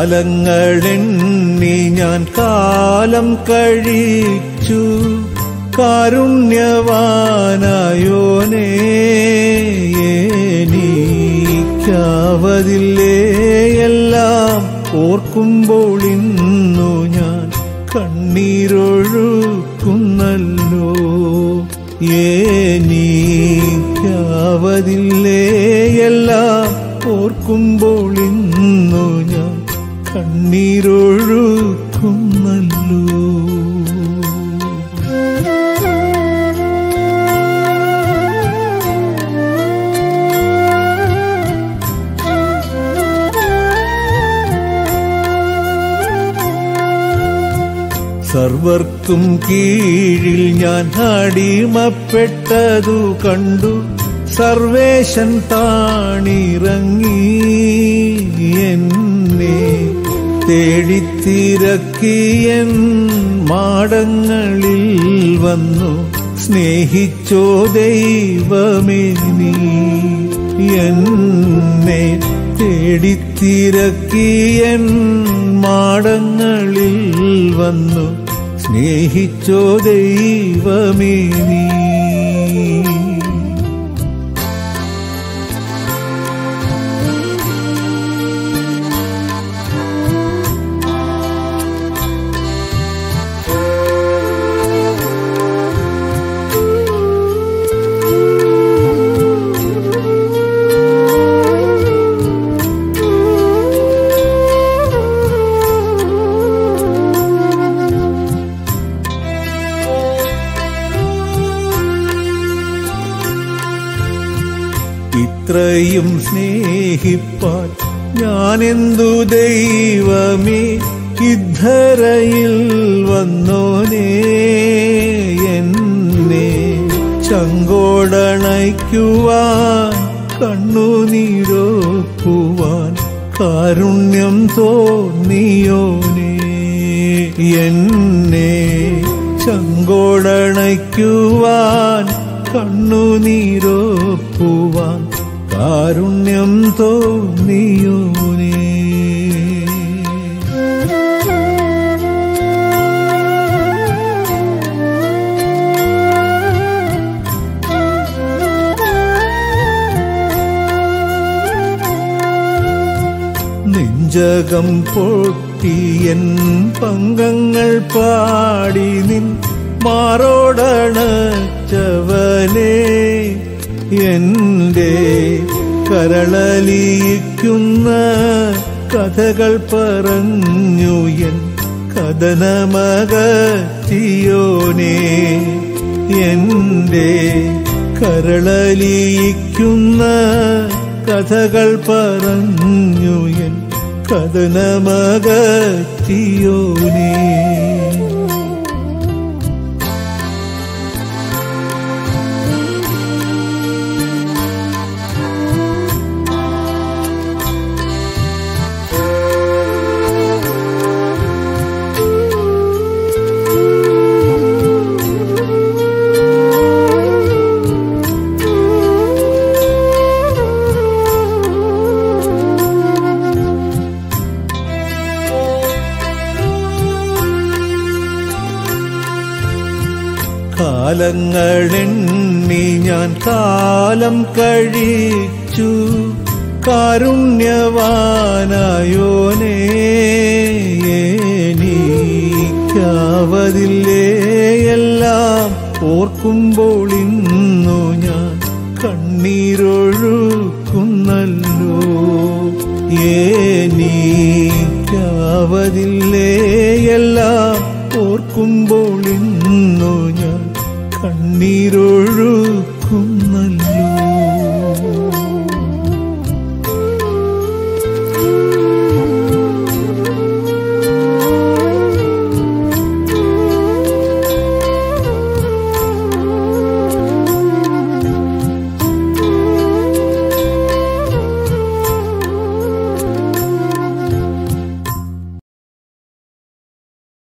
കാലങ്ങളെണ്ണി ഞാൻ കാലം കഴിച്ചു കാരുണ്യവാനായോനേ എനിക്കാവതില്ലേ എല്ലാം ഓർക്കുമ്പോൾ ഇന്നു ഞാൻ കണ്ണീരൊഴുക്കുന്നല്ലോ എനിക്കാവതില്ലേ എല്ലാം ഓർക്കുമ്പോൾ ഇന്നു ഞാൻ കണ്ണീരൊഴുക്കുന്നല്ലോ സർവർക്കും കീഴിൽ ഞാൻ അടിമപ്പെട്ടതു കണ്ടു സർവേശൻ താണിറങ്ങി എന്നെ തേടിത്തിരക്കിയൻ മാടങ്ങളിൽ വന്നു സ്നേഹിച്ചോ ദൈവമേ നീ എന്നെ തേടിത്തിരക്കിയൻ മാടങ്ങളിൽ വന്നു സ്നേഹിച്ചോ ദൈവമേ നീ ഇത്രയും സ്നേഹിപ്പാൻ ഞാനെന്തു ദൈവമേ ഇദ്ധരയിൽ വന്നോനേ എന്നെ ചങ്കോടണയ്ക്കുവാൻ കണ്ണുനീരോക്കുവാൻ കാരുണ്യം തോന്നിയോനേ എന്നെ ചങ്കോടണയ്ക്കുവാൻ കണ്ണുനീരോക്കുവാൻ കാരുണ്യം തോന്നിയോനേ നെഞ്ചകം പൊട്ടിയൻ പങ്കങ്ങൾ പാടി നിൻ മാറോടണച്ചവനെ എന്റെ കരളലിയിക്കുന്ന കഥകൾ പറഞ്ഞു എൻ കഥനമകറ്റിയോനെ എന്റെ കരളലിയിക്കുന്ന കഥകൾ പറഞ്ഞു എൻ കഥനമകറ്റിയോനേ കാലങ്ങളെണ്ണി ഞാൻ കാലം കഴിച്ചു കാരുണ്യവാനായോനേ എനിക്കാവതില്ലേ എല്ലാം ഓർക്കുമ്പോൾ ഇന്നു ഞാൻ കണ്ണീരൊഴുക്കുന്നല്ലോ എനിക്കാവതില്ലേ എല്ലാം ഓർക്കുമ്പോൾ ഇന്നു ഞാൻ കണ്ണീരൊഴുക്കുന്നല്ലോ